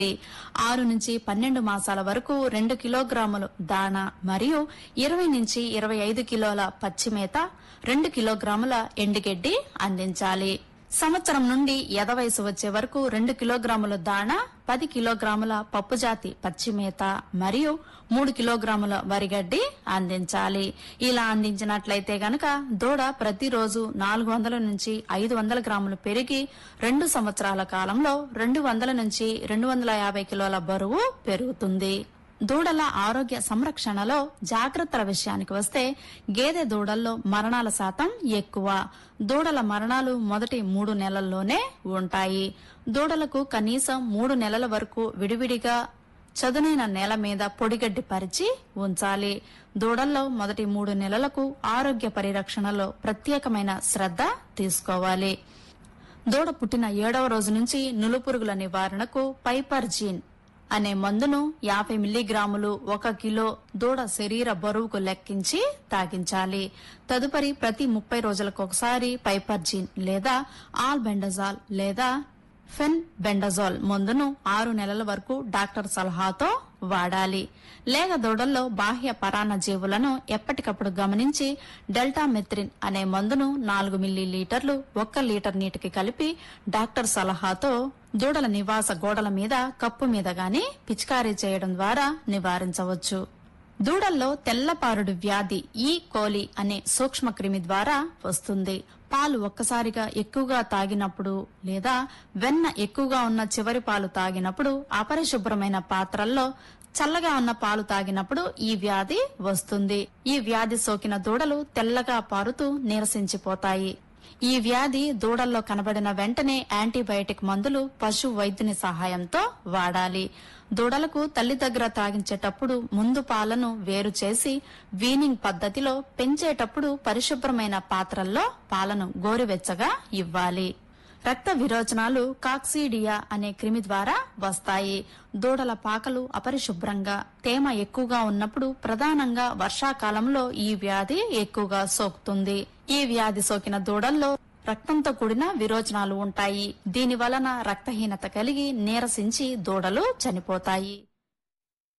ఆరు నుంచి పన్నెండు మాసాల వరకు రెండు కిలోగ్రాములు దాణ మరియు ఇరవై నుంచి ఇరవై ఐదు కిలోల పచ్చిమేత రెండు కిలోగ్రాముల ఎండుగడ్డి అందించాలి సంవత్సరం నుండి ఎద వయసు వచ్చే వరకు రెండు కిలోగ్రాముల దాణ పది కిలోగ్రాముల పప్పుజాతి పచ్చిమేత మరియు మూడు కిలోగ్రాముల వరిగడ్డి అందించాలి ఇలా అందించినట్లయితే గనక దూడ ప్రతిరోజు నాలుగు వందల నుంచి ఐదు వందల గ్రాములు పెరిగి రెండు సంవత్సరాల కాలంలో రెండు వందల నుంచి రెండు వందల యాభై కిలోల బరువు పెరుగుతుంది దూడల ఆరోగ్య సంరక్షణలో జాగ్రత్తల విషయానికి వస్తే గేదె దూడల్లో మరణాల శాతం ఎక్కువ దూడల మరణాలు మొదటి మూడు నెలల్లోనే ఉంటాయి దూడలకు కనీసం మూడు నెలల వరకు విడివిడిగా చదునైన నేల మీద పొడిగడ్డి పరిచి ఉంచాలి దూడల్లో మొదటి మూడు నెలలకు ఆరోగ్య పరిరక్షణలో ప్రత్యేకమైన శ్రద్ధ తీసుకోవాలి దూడ పుట్టిన ఏడవ రోజు నుంచి నులుపురుగుల నివారణకు పైపర్ జీన్ అనే మందును యాభై మిల్లీగ్రాములు ఒక కిలో దూడ శరీర బరువుకు లెక్కించి తాగించాలి తదుపరి ప్రతి ముప్పై రోజులకు ఒకసారి పైపర్జిన్ లేదా ఆల్ బెండజాల్ లేదా ఫెన్ బెండజాల్ మందును ఆరు నెలల వరకు డాక్టర్ సలహాతో వాడాలి లేగ దూడల్లో బాహ్య పరాన్న జీవులను ఎప్పటికప్పుడు గమనించి డెల్టా మెత్రిన్ అనే మందును నాలుగు మిల్లీ లీటర్లు ఒక్క లీటర్ నీటికి కలిపి డాక్టర్ సలహాతో దూడల నివాస గోడల మీద కప్పు మీద గాని పిచికారీ చేయడం ద్వారా నివారించవచ్చు దూడల్లో తెల్లపారుడు వ్యాధి ఈ కోలి అనే సూక్ష్మక్రిమి ద్వారా వస్తుంది పాలు ఒక్కసారిగా ఎక్కువగా తాగినప్పుడు లేదా వెన్న ఎక్కువగా ఉన్న చివరి పాలు తాగినప్పుడు అపరిశుభ్రమైన పాత్రల్లో చల్లగా ఉన్న పాలు తాగినప్పుడు ఈ వ్యాధి వస్తుంది ఈ వ్యాధి సోకిన దూడలు తెల్లగా పారుతూ నీరసించిపోతాయి ఈ వ్యాధి దూడల్లో కనబడిన వెంటనే యాంటీబయాటిక్ మందులు పశు వైద్యుని సహాయంతో వాడాలి దూడలకు తల్లి దగ్గర తాగించేటప్పుడు ముందు పాలను వేరు చేసి వీనింగ్ పద్ధతిలో పెంచేటప్పుడు పరిశుభ్రమైన పాత్రల్లో పాలను గోరువెచ్చగా ఇవ్వాలి రక్త విరోచనాలు కాక్సీడియా అనే క్రిమి ద్వారా వస్తాయి దూడల పాకలు అపరిశుభ్రంగా తేమ ఎక్కువగా ఉన్నప్పుడు ప్రధానంగా వర్షాకాలంలో ఈ వ్యాధి ఎక్కువగా సోకుతుంది ఈ వ్యాధి సోకిన దూడల్లో రక్తంతో కూడిన విరోచనాలు ఉంటాయి దీని వలన రక్తహీనత కలిగి నీరసించి దూడలు చనిపోతాయి